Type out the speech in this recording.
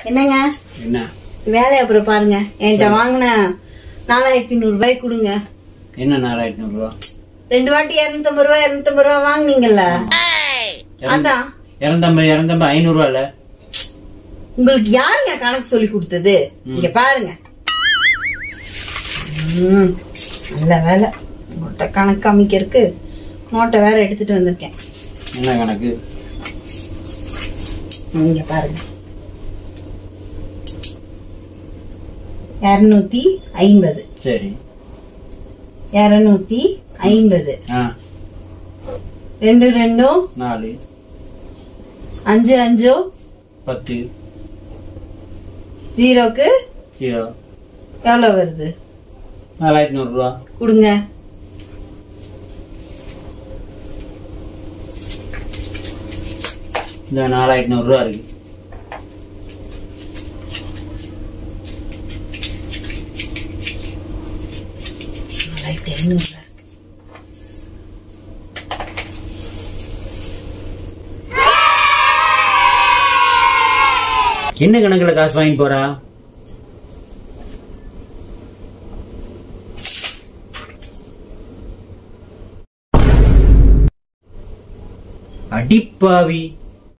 என்னங்க என்ன வேலையை அப்புறம் பாருங்க என்கிட்ட வாங்கின நாலாயிரத்தி நூறு ரூபாய் கொடுங்க என்ன நாலாயிரத்தி நூறுரூவா ரெண்டு வாட்டி இருநூத்தம்பது ரூபாய் இருநூத்தம்பது ரூபாய் வாங்குனீங்கல்ல அதான் இரநூத்தம்பது இரநூத்தம்பது ஐநூறுரூவா இல்ல உங்களுக்கு யாருங்க கணக்கு சொல்லி கொடுத்தது இங்க பாருங்க ம், நல்ல வேலை உங்கள்கிட்ட கணக்கு காமிக்கிறதுக்கு நோட்டை வேற எடுத்துட்டு வந்திருக்கேன் என்ன கணக்கு இங்க பாருங்க இருநூத்தி ஐம்பது சரி இருநூத்தி ஐம்பது ஆ ரெண்டு ரெண்டும் நாலு அஞ்சு அஞ்சோ பத்து ஜீரோக்கு ஜீரோ எவ்வளவு வருது நாலாயிரத்தி நூறுரூவா கொடுங்க இந்த நாலாயிரத்தி நூறுரூவா இருக்கு நாலாயிரத்தி ஐநூறு இருக்கு என்ன கணக்குல காசு வாங்கிட்டு போறா அடிப்பாவி